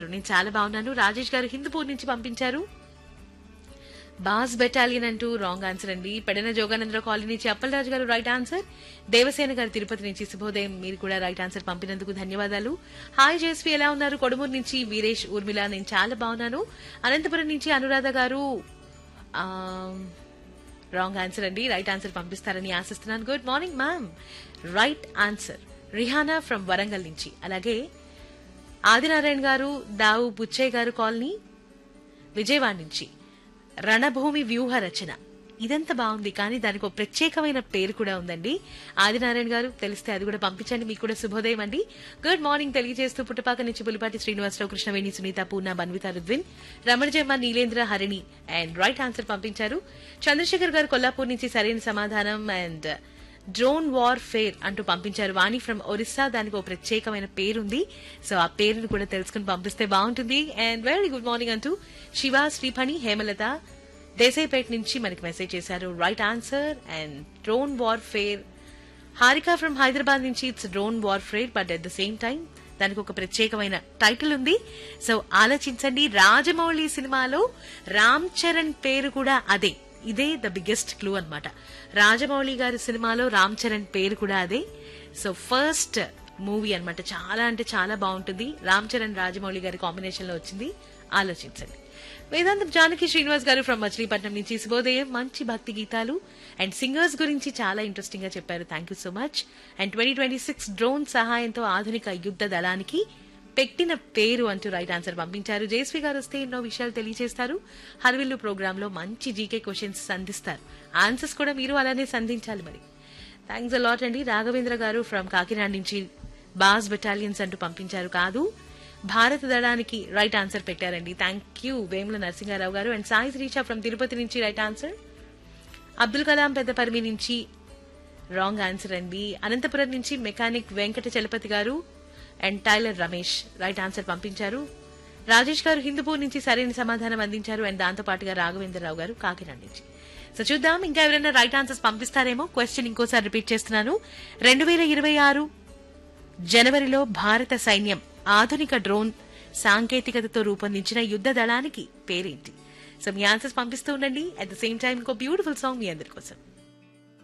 నేను చాలా బాగున్నాను రాజేష్ గారు హిందూపూర్ నుంచి పంపించారు బాస్ బెటాలియన్ అంటూ రాంగ్ ఆన్సర్ అండి పెడన జోగానందరావు కాలనీ నుంచి అప్పలరాజు గారు రైట్ ఆన్సర్ దేవసేన గారు తిరుపతి నుంచి శుభోదయం మీరు కూడా రైట్ ఆన్సర్ పంపినందుకు ధన్యవాదాలు హాయ్ జేస్వి ఎలా ఉన్నారు కొడుమూరు నుంచి వీరేష్ ఊర్మిళ నేను చాలా బాగున్నాను అనంతపురం నుంచి అనురాధ గారు రాంగ్ ఆన్సర్ అండి రైట్ ఆన్సర్ పంపిస్తారని ఆశిస్తున్నాను good morning ma'am right answer Rihana from Warangal నుంచి అలాగే ఆదినారాయణ గారు దావు బుచ్చయ్య గారు కాలనీ విజయవాడ నుంచి రణభూమి వ్యూహ రచన ఇదంతా బాగుంది కానీ దానికి ఒక ప్రత్యేకమైన పేరు కూడా ఉందండి ఆదినారాయణ గారు తెలిస్తే అది కూడా పంపించండి మీకు కూడా శుభోదయం అండి గుడ్ మార్నింగ్ తెలియజేస్తూ పుట్టపాక నుంచి Pulipati Srinivasarao Krishnaveni Sunitha Purna Banvitha Rudvin Ramanajamma Neelendra Harini and right answer పంపించారు చంద్రశేఖర్ గారు కొల్లాపూర్ నుంచి సరైన సమాధానం అండ్ డ్రోన్ వార్ ఫేర్ అంటూ పంపించారు వాణి ఫ్రమ్ ఒరిస్సా దానికి ఒక ప్రత్యేకమైన పేరుంది సో ఆ పేరును కూడా తెలుసుకుని పంపిస్తే బాగుంటుంది అండ్ వెరీ గుడ్ మార్నింగ్ అంటూ శివ శ్రీఫణి హేమలత దేశాయిపేట నుంచి మనకి మెసేజ్ చేశారు right answer and drone warfare Harika from Hyderabad నుంచి it's drone warfare but at the same time దానికి ఒక ప్రత్యేకమైన టైటిల్ ఉంది సో ఆలోచించండి రాజమౌళి సినిమాలో రామ్ చరణ్ పేరు కూడా అదే ఇదే ద బిగ్గెస్ట్ క్లూ అన్నమాట రాజమౌళి గారి సినిమాలో రామ్ చరణ్ పేరు కూడా అదే సో ఫస్ట్ మూవీ అన్నమాట చాలా అంటే చాలా బాగుంటుంది రామ్ చరణ్ రాజమౌళి గారి కాంబినేషన్ లో వచ్చింది ఆలోచించండి వేదాంతం జానకి శ్రీనివాస్ గారు ఫ్రమ్ మచిలీపట్నం నుంచి శుభోదయం మంచి భక్తి గీతాలు అండ్ సింగర్స్ గురించి చాలా ఇంట్రెస్టింగ్ గా చెప్పారు thank you so much and twenty twenty six drone సహాయంతో ఆధునిక యుద్ధ దళానికి పెట్టిన పేరు అంటూ రైట్ ఆన్సర్ పంపించారు జయశ్రీ గారు వస్తే ఎన్నో విషయాలు తెలియజేస్తారు హర్విల్లు ప్రోగ్రామ్ లో మంచి జీకే క్వశ్చన్స్ సంధిస్తారు ఆన్సర్స్ కూడా మీరు అలానే సంధించాలి మరి థ్యాంక్స్ అలాట్ అండి రాఘవేంద్ర గారు ఫ్రమ్ కాకినాడ నుంచి బాస్ బెటాలియన్స్ అంటూ పంపించారు కాదు భారత దళానికి రైట్ ఆన్సర్ పెట్టారండి థ్యాంక్ యూ వేముల నరసింహారావు గారు అండ్ సాయి శ్రీషా ఫ్రమ్ తిరుపతి నుంచి రైట్ ఆన్సర్ అబ్దుల్ కలాం పెద్దపరిమి నుంచి రాంగ్ ఆన్సర్ అండి అనంతపురం నుంచి మెకానిక్ వెంకట చలపతి గారు and tailor Ramesh right answer పంపించారు రాజేష్ గారు హిందూపూర్ నుంచి సరైన సమాధానం అందించారు అండ్ దాంతో పాటుగా రాఘవేంద్రరావు గారు కాకినాడ నుంచి సో చూద్దాం ఇంకా ఎవరైనా రైట్ ఆన్సర్స్ పంపిస్తారేమో క్వశ్చన్ ఇంకోసారి రిపీట్ చేస్తున్నాను రెండు వేల ఇరవై ఆరు జనవరిలో భారత సైన్యం ఆధునిక డ్రోన్ సాంకేతికతతో రూపొందించిన యుద్ధ దళానికి పేరేంటి సో మీ ఆన్సర్స్ పంపిస్తూ ఉండండి అట్ ద సేమ్ టైం ఇంకో బ్యూటిఫుల్ సాంగ్ మీ అందరి కోసం